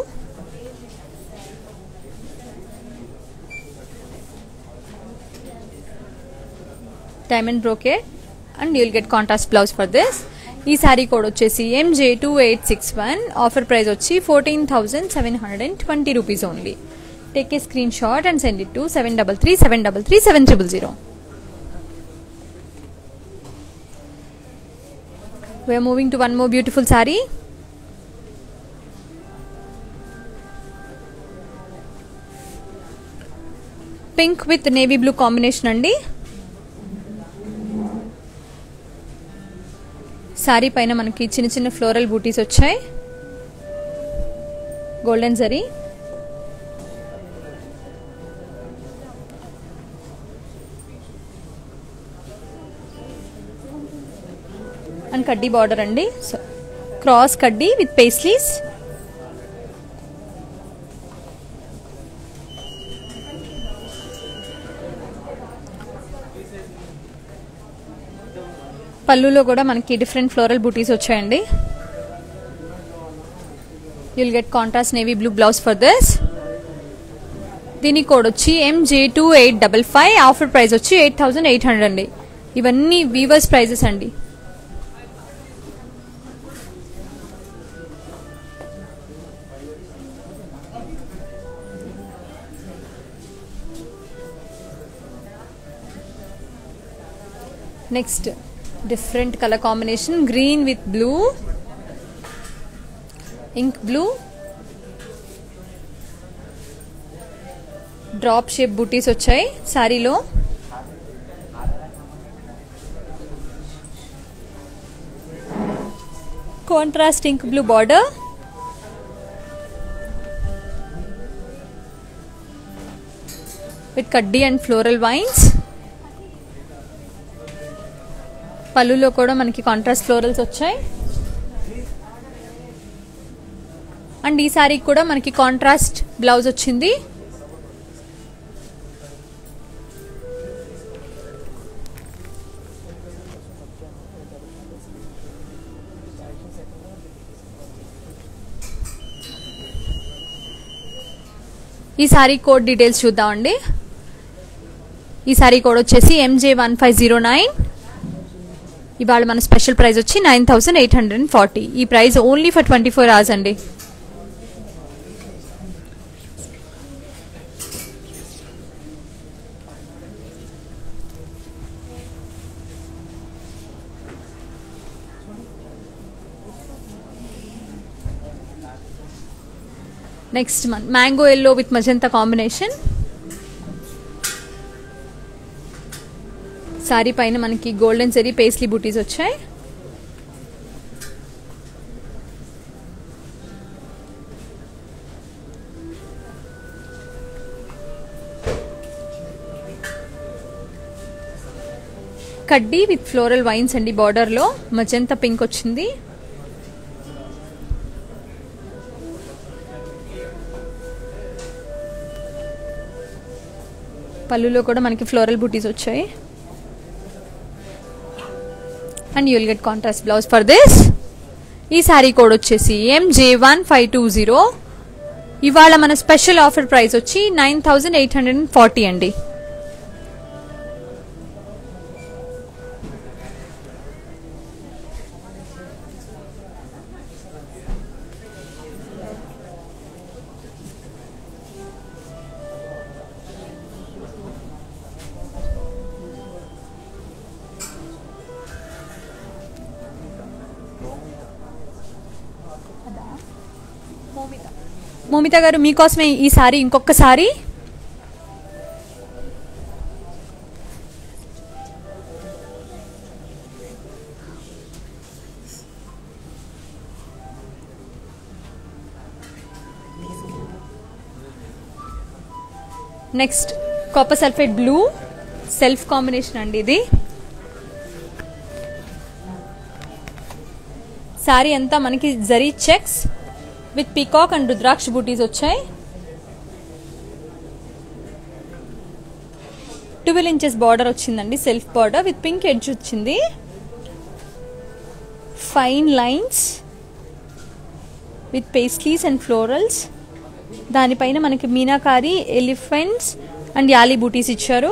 [SPEAKER 1] diamond brocade and you'll get contrast blouse for this ఈ శారీ కోడ్ వచ్చేసి MJ two eight six one offer price వచ్చి fourteen thousand seven hundred and twenty rupees only take a screenshot and send it to seven double three seven double three seven triple zero we're moving to one more beautiful sari pink with navy blue combination అండి శారీ పైన మనకి చిన్న చిన్న floral బూటీస్ వచ్చాయి golden zari and కడ్డీ border అండి so cross కడ్డీ with paisleys పళ్ళులో కూడా మనకి డిఫరెంట్ ఫ్లోరల్ బూటీస్ వచ్చాయండి you'll get contrast navy blue blouse for this దీని కోడ్ వచ్చి MJ two eight double five offer price వచ్చి ఎయిట్ థౌజండ్ ఎయిట్ హండ్రెడ్ అండి ఇవన్నీ వీవర్స్ ప్రైజెస్ అండి next different colour combination green with blue ink blue drop shape buttis వచ్చాయి శారీలో contrast ink blue border with కడ్డీ and floral vines పళ్ళులో కూడా మనకి కాంట్రాస్ట్ ఫ్లోరల్స్ వచ్చాయి అండ్ ఈ శారీకి కూడా మనకి కాంట్రాస్ట్ బ్లౌజ్ వచ్చింది ఈ శారీ కోడ్ డీటెయిల్స్ చూద్దామండి ఈ శారీ కోడ్ వచ్చేసి MJ one five zero nine ఇవాళ మన స్పెషల్ ప్రైస్ వచ్చి nine thousand eight hundred and forty ఈ price only for twenty four hours అండి next month mango yellow with magenta combination sari పైన మనకి గోల్డెన్ జరీ పేస్లీ బూటీస్ వచ్చాయి కడ్డీ విత్ ఫ్లోరల్ వైన్స్ అండి బార్డర్ లో మజంతా పింక్ వచ్చింది పళ్ళులో కూడా మనకి ఫ్లోరల్ బూటీస్ వచ్చాయి and you'll get contrast blouse for this ఈ శారీ కోడ్ వచ్చేసి MJ one five two zero ఇవాళ మన స్పెషల్ ఆఫర్ ప్రైస్ వచ్చి nine thousand eight hundred and forty అండి మోమిత గారు మీకోసమే ఈ సారీ ఇంకొకసారి next copper sulphate blue self combination అండి ఇది శారీ అంతా మనకి zari checks with peacock and రుద్రాక్ష బూటీస్ వచ్చాయి ట్వెల్వ్ ఇంచెస్ బార్డర్ వచ్చిందండి self border with pink edge వచ్చింది fine lines with paisleys and florals దానిపైన మనకి మీనాకారి ఎలిఫెంట్స్ అండ్ యాలీ బూటీస్ ఇచ్చారు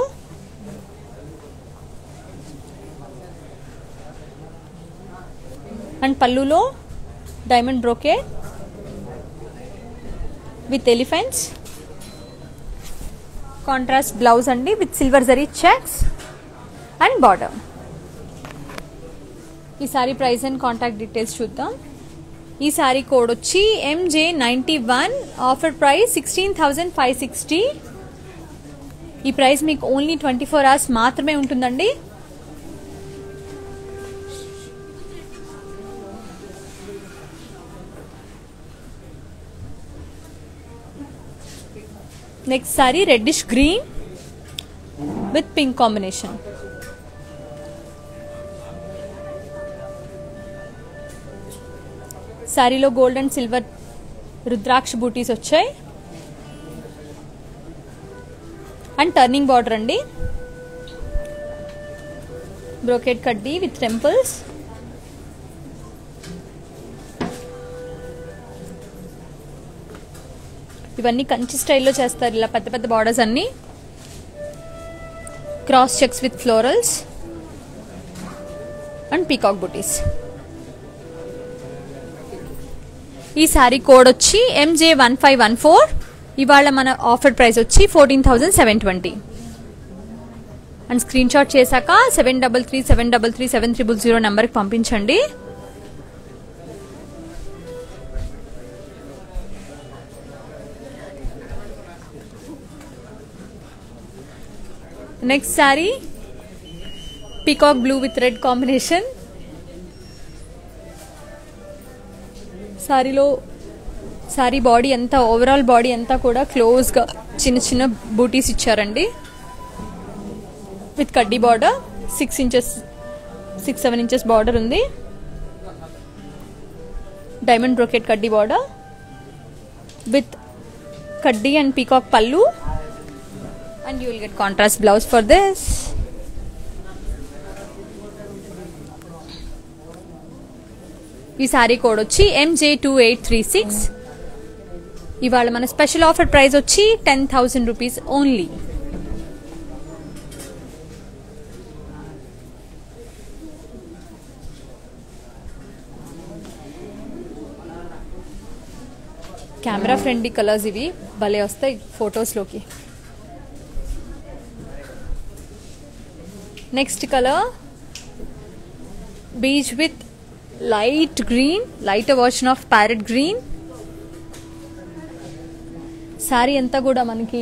[SPEAKER 1] అండ్ పళ్ళులో diamond brocade with elephants contrast blouse అండి with silver zari checks and border ఈ sari price and contact details చూద్దాం ఈ సారీ కోడ్ వచ్చి MJ ninety one offer price sixteen thousand five sixty ఈ ప్రైస్ మీకు ఓన్లీ ట్వంటీ ఫోర్ అవర్స్ మాత్రమే ఉంటుందండి next sari reddish green with pink combination శారీలో gold and silver rudraksha buttis వచ్చాయి అండ్ టర్నింగ్ బార్డర్ అండి బ్రోకెట్ కడ్డీ విత్ టెంపుల్స్ ఇవన్నీ కంచి స్టైల్లో చేస్తారు ఇలా పెద్ద పెద్ద బార్డర్స్ అన్ని cross checks with florals and peacock buttis ఈ శారీ కోడ్ వచ్చి MJ one five one four ఇవాళ మన ఆఫర్ ప్రైస్ వచ్చి fourteen thousand seven twenty and screenshot చేశాక seven double three seven double three seven triple zero నెంబర్కి పంపించండి next sari peacock blue with red combination శారీలో sari body అంతా overall body అంతా కూడా క్లోజ్గా చిన్న చిన్న బూటీస్ ఇచ్చారండి విత్ కడ్డీ border six inches six seven inches border ఉంది డైమండ్ బ్రోకెట్ కడ్డీ బార్డర్ విత్ కడ్డీ and peacock pallu and you will get contrast blouse for this ఈ శారీ కోడ్ వచ్చి MJ two eight three six ఇవాళ మన స్పెషల్ ఆఫర్ ప్రైస్ వచ్చి ten thousand rupees only camera friendly colours ఇవి భలే వస్తాయి ఫొటోస్లోకి next colour peach with light green light version of parrot green sari అంతా కూడా మనకి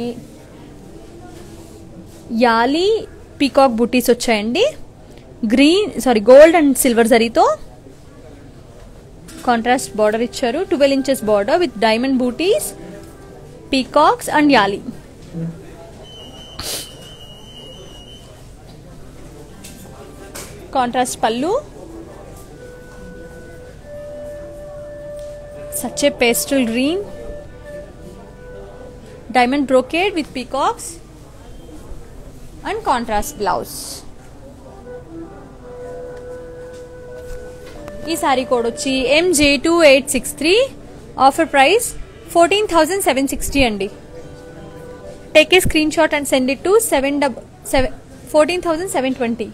[SPEAKER 1] యాలి పీకాక్ బుటీస్ వచ్చాయండి green sari gold and silver జరీతో కాంట్రాస్ట్ బార్డర్ ఇచ్చారు twelve inches border with diamond buttis peacocks and yali contrast pallu such a pastel green diamond brocade with peacocks and contrast blouse ఈ sari code వచ్చి MJ two eight six three offer price fourteen thousand seven sixty అండి take a screenshot and send it to seven dub seven fourteen thousand seven twenty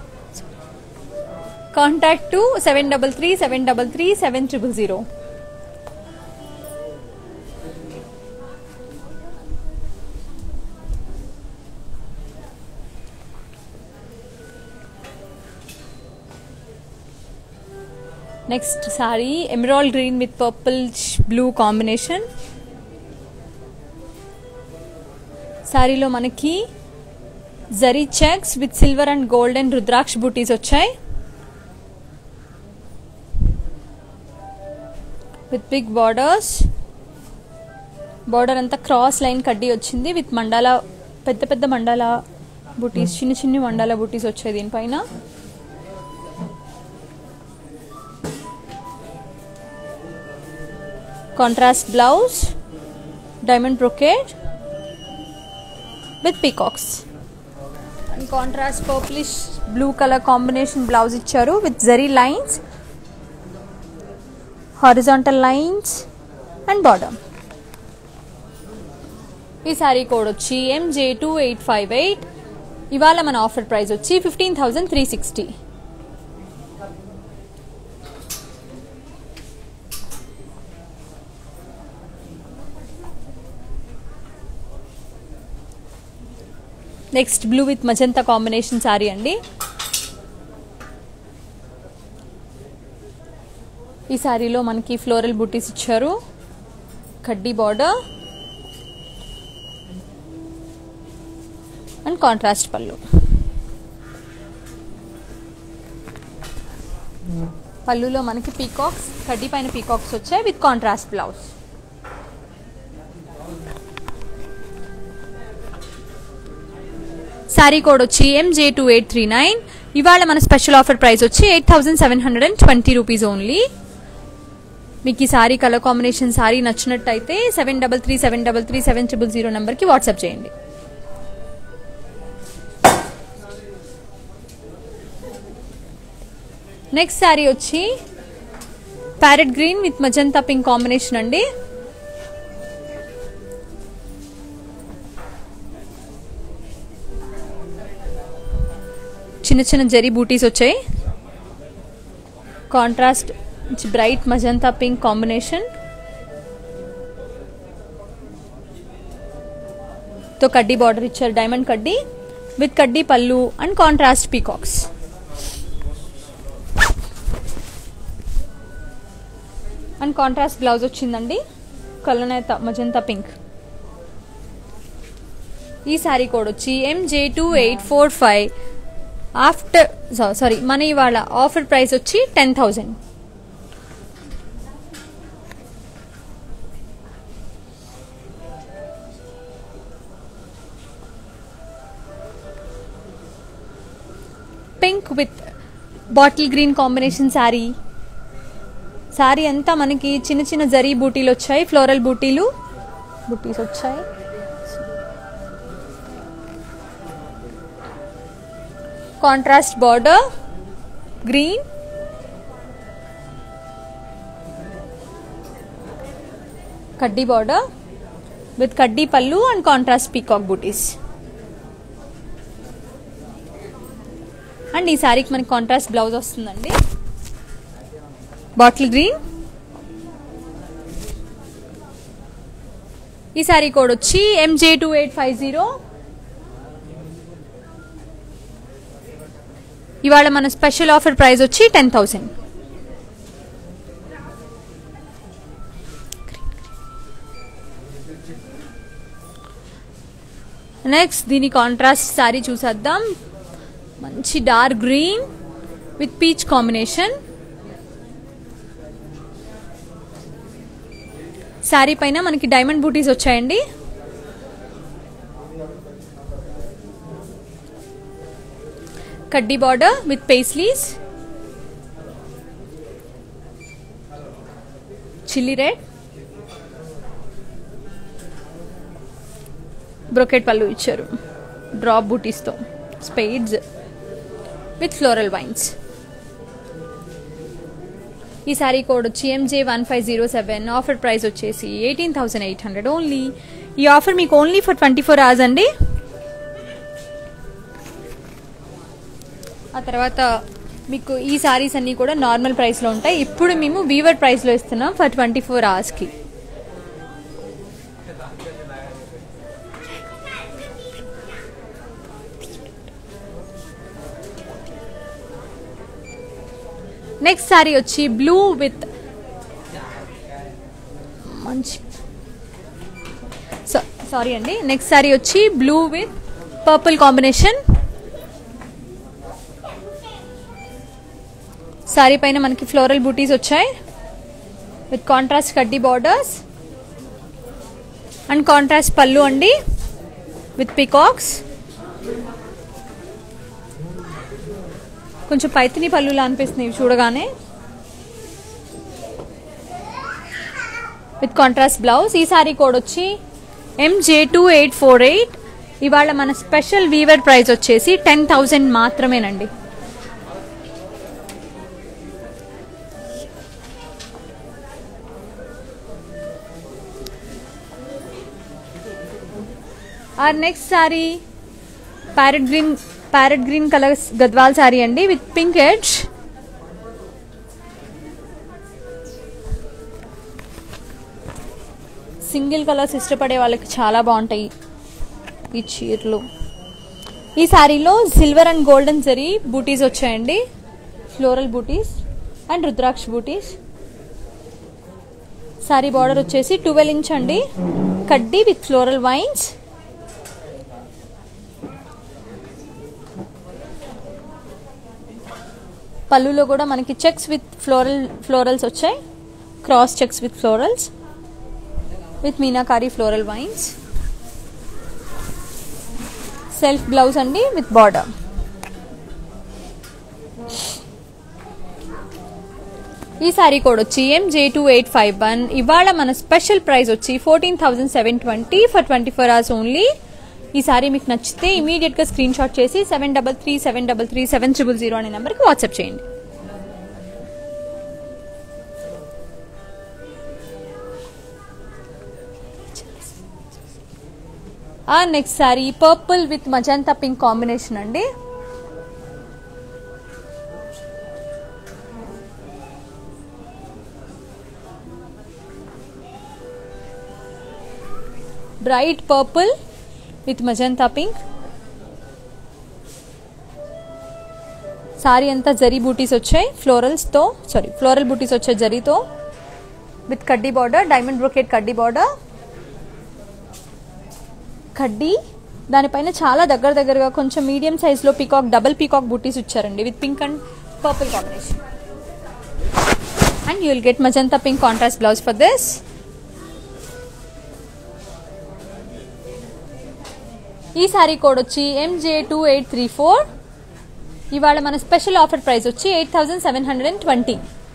[SPEAKER 1] contact to seven double three seven double three seven triple zero next sari emerald green with purple blue combination శారీలో మనకి zari checks with silver and gold and రుద్రాక్ష బూటీస్ వచ్చాయి with big borders border అంతా cross line కడ్డీ వచ్చింది with mandala పెద్ద పెద్ద mandala బూటీస్ చిన్న చిన్న మండాల బూటీస్ వచ్చాయి దీనిపైన contrast blouse diamond brocade with peacocks and contrast purplish blue colour combination blouse ఇచ్చారు with zari lines horizontal lines and bottom ఈ శారీ కోడ్ వచ్చి MJ two eight five eight ఇవాళ మన ఆఫర్ ప్రైస్ వచ్చి fifteen thousand three sixty next blue with magenta combination sari అండి ఈ శారీలో మనకి ఫ్లోరల్ బుటీస్ ఇచ్చారు కడ్డీ బార్డర్ అండ్ కాంట్రాస్ట్ పళ్ళు పళ్ళులో మనకి పీకాక్స్ కడ్డీ పైన పీకాక్స్ వచ్చాయి with contrast blouse sari code వచ్చి MJ two eight three nine ఇవాళ మన స్పెషల్ ఆఫర్ ప్రైస్ వచ్చి eight thousand seven hundred and twenty rupees only మీకు ఈ సారీ కలర్ కాంబినేషన్ సారీ నచ్చినట్టయితే seven double three seven double three seven triple zero నెంబర్కి WhatsApp చేయండి next sari వచ్చి parrot green with magenta pink combination అండి చిన్న చిన్న జరీ బూటీస్ వచ్చాయి contrast bright magenta pink combination తో కడ్డీ బార్డర్ ఇచ్చారు డైమండ్ కడ్డీ విత్ కడ్డీ pallu and contrast peacocks and contrast blouse వచ్చిందండి కలనేత మజంతా పింక్ ఈ శారీ కోడ్ వచ్చి MJ two eight four five after sorry మన ఇవాళ ఆఫర్ ప్రైస్ వచ్చి ten thousand pink with bottle green combination sari sari అంతా మనకి చిన్న చిన్న జరీ బూటీలు వచ్చాయి ఫ్లోరల్ బూటీలు బూటీస్ వచ్చాయి కాంట్రాస్ట్ బార్డర్ గ్రీన్ కడ్డీ బార్డర్ విత్ కడ్డీ pallu and contrast peacock butis and ఈ శారీకి మనకి కాంట్రాస్ట్ బ్లౌజ్ వస్తుందండి బాటిల్ గ్రీన్ ఈ శారీ కోడ్ వచ్చి MJ two eight five zero ఇవాళ మన స్పెషల్ ఆఫర్ ప్రైస్ వచ్చి టెన్ థౌసండ్ నెక్స్ట్ దీని కాంట్రాస్ట్ శారీ చూసేద్దాం మంచి dark green with peach combination sari పైన మనకి డైమండ్ బూటీస్ వచ్చాయండి కడ్డీ border with paisleys chilli red brocade pallu ఇచ్చారు drop బూటీస్తో spades with floral vines ఈ శారీ కోడ్ వచ్చి MJ one five zero seven offer price వచ్చేసి eighteen thousand eight hundred only ఈ ఆఫర్ మీకు only for twenty four hours అండి ఆ తర్వాత మీకు ఈ సారీస్ అన్నీ కూడా నార్మల్ ప్రైస్లో ఉంటాయి ఇప్పుడు మేము వీవర్ ప్రైస్లో ఇస్తున్నాం ఫర్ ట్వంటీ ఫోర్ అవర్స్కి నెక్స్ట్ శారీ వచ్చి బ్లూ విత్ మంచి సారీ అండి నెక్స్ట్ శారీ వచ్చి blue with purple combination sari పైన మనకి ఫ్లోరల్ బూటీస్ వచ్చాయి విత్ కాంట్రాస్ట్ కడ్డీ బార్డర్స్ అండ్ కాంట్రాస్ట్ పళ్ళు అండి విత్ పికాక్స్ కొంచెం పైతిని పళ్ళులా అనిపిస్తుంది ఇవి చూడగానే విత్ కాంట్రాస్ట్ బ్లౌజ్ ఈ సారీ కోడ్ వచ్చి MJ two eight four eight ఇవాళ మన స్పెషల్ వీవర్ ప్రైస్ వచ్చేసి టెన్ థౌజండ్ మాత్రమేనండి ఆర్ next sari parrot green parrot green colour Gadwal sari అండి with pink edge single colours ఇష్టపడే వాళ్ళకి చాలా బాగుంటాయి ఈ చీరలు ఈ శారీలో silver and golden zari butis వచ్చాయండి floral butis and rudraksha butis sari border వచ్చేసి ట్వెల్వ్ ఇంచ్ అండి కడ్డీ విత్ ఫ్లోరల్ వైన్స్ పళ్ళులో కూడా మనకి చెక్స్ విత్ ఫ్లోరల్ ఫ్లోరల్స్ వచ్చాయి cross checks with florals with meenakari floral vines self blouse అండి విత్ బార్డర్ ఈ శారీ కోడ్ వచ్చి MJ two eight five one ఇవాళ మన స్పెషల్ ప్రైస్ వచ్చి fourteen thousand seven twenty for twenty four hours only ఈ సారీ మీకు నచ్చితే ఇమీడియట్ గా స్క్రీన్ షాట్ చేసి seven double three seven double three seven triple zero అనే నెంబర్కి వాట్సాప్ చేయండి ఆ next sari purple with magenta pink combination అండి bright purple with magenta pink sari అంతా జరీ బూటీస్ వచ్చాయి ఫ్లోరల్స్ తో సారీ ఫ్లోరల్ బూటీస్ వచ్చాయి జరీతో విత్ కడ్డీ బార్డర్ డైమండ్ బ్రోకెట్ కడ్డీ బార్డర్ కడ్డీ దానిపైన చాలా దగ్గర దగ్గరగా కొంచెం మీడియం సైజ్ లో పీకాక్ డబుల్ పీకాక్ బూటీస్ ఇచ్చారండి with pink and purple combination and you will get magenta pink contrast blouse for this ఈ సారీ కోడ్ వచ్చి MJ two eight three four ఇవాళ మన స్పెషల్ ఆఫర్ ప్రైస్ వచ్చి eight thousand seven hundred and twenty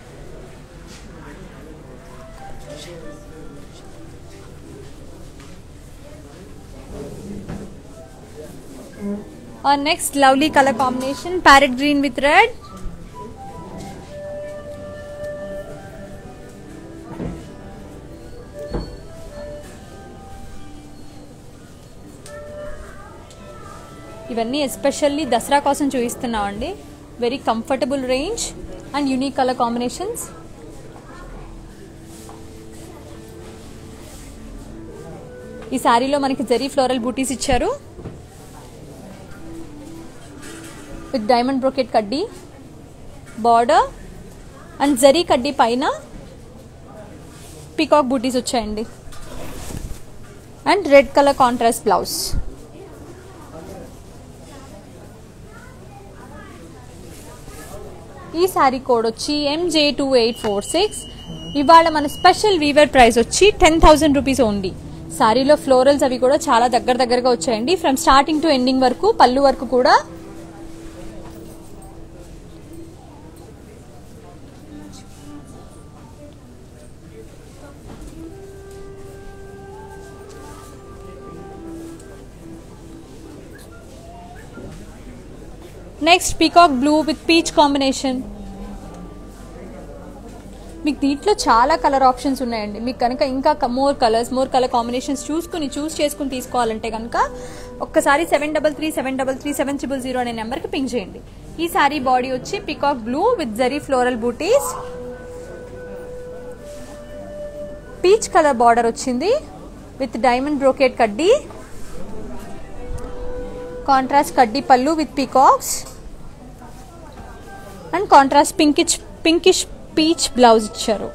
[SPEAKER 1] Our next lovely color combination parrot green with red. ఇవన్నీ especially Dasara కోసం చూపిస్తున్నామండి very comfortable range and unique colour combinations ఈ శారీలో మనకి zari floral బూటీస్ ఇచ్చారు విత్ డైమండ్ బ్రోకెట్ కడ్డీ బార్డర్ అండ్ జరీ కడ్డీ పైన పికాక్ బూటీస్ వచ్చాయండి and red colour contrast blouse ఈ శారీ కోడ్ వచ్చి MJ two eight four six ఇవాళ మన స్పెషల్ వీవర్ ప్రైస్ వచ్చి టెన్ థౌసండ్ రూపీస్ ఓన్లీ శారీలో ఫ్లోరల్స్ అవి కూడా చాలా దగ్గర దగ్గరగా వచ్చాయండి ఫ్రమ్ స్టార్టింగ్ టు ఎండింగ్ వరకు పళ్ళు వరకు కూడా next peacock blue with peach combination మీకు దీంట్లో చాలా కలర్ ఆప్షన్స్ ఉన్నాయండి మీకు కనుక ఇంకా more colours more colour combinations చూసుకుని చూస్ చేసుకుని తీసుకోవాలంటే కనుక ఒక్కసారి seven double three seven double three seven triple zero అనే నెంబర్కి పింక్ చేయండి ఈ సారీ బాడీ వచ్చి peacock blue with zari floral butis peach colour border వచ్చింది విత్ డైమండ్ బ్రోకెట్ కడ్డీ కాంట్రాస్ట్ కడ్డీ పళ్ళు with peacocks and contrast pinkish pinkish peach blouse ఇచ్చారు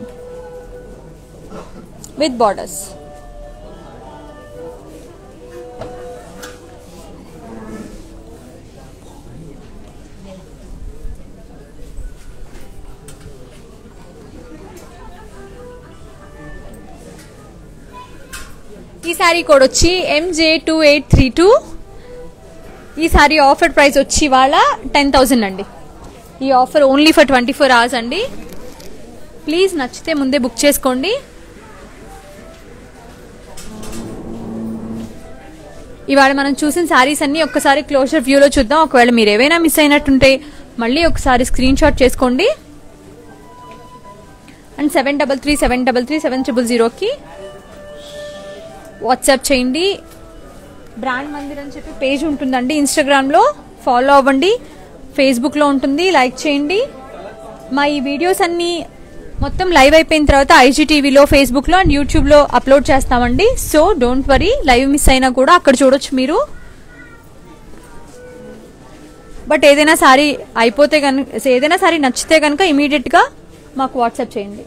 [SPEAKER 1] విత్ బార్డర్స్ ఈ సారీ కోడ్ వచ్చి MJ two eight three two ఈ సారీ ఆఫర్ ప్రైస్ వచ్చి ఇవాళ టెన్ థౌజండ్ అండి ఈ offer only for twenty four hours అండి ప్లీజ్ నచ్చితే ముందే బుక్ చేసుకోండి ఇవాళ మనం చూసిన శారీస్ అన్ని ఒక్కసారి క్లోజర్ వ్యూలో చూద్దాం ఒకవేళ మీరు ఏవైనా మిస్ అయినట్టుంటే మళ్ళీ ఒకసారి స్క్రీన్ షాట్ చేసుకోండి and seven double three seven double three seven triple జీరోకి వాట్సాప్ చేయండి బ్రాండ్ మందిర్ అని చెప్పి పేజ్ ఉంటుందండి ఇన్స్టాగ్రామ్లో ఫాలో అవ్వండి ఫేస్బుక్లో ఉంటుంది లైక్ చేయండి మా ఈ వీడియోస్ అన్నీ మొత్తం లైవ్ అయిపోయిన తర్వాత ఐజీటీవీలో ఫేస్బుక్లో అండ్ యూట్యూబ్లో అప్లోడ్ చేస్తామండి so don't worry live miss అయినా కూడా అక్కడ చూడొచ్చు మీరు బట్ ఏదైనా సారీ అయిపోతే కనుక ఏదైనా సారీ నచ్చితే కనుక ఇమీడియట్గా మాకు వాట్సాప్ చేయండి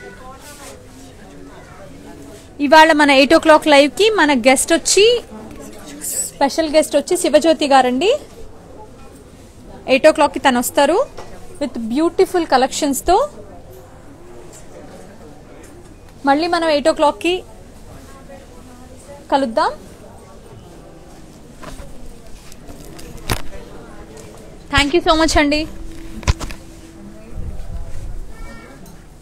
[SPEAKER 1] ఇవాళ మన ఎయిట్ ఓ క్లాక్ లైవ్కి మన గెస్ట్ వచ్చి స్పెషల్ గెస్ట్ వచ్చి శివజ్యోతి గారండి ఎయిట్ ఓ క్లాక్కి తను వస్తారు విత్ బ్యూటిఫుల్ కలెక్షన్స్తో మళ్ళీ మనం ఎయిట్ ఓ క్లాక్కి కలుద్దాం థ్యాంక్ యూ సో మచ్ అండి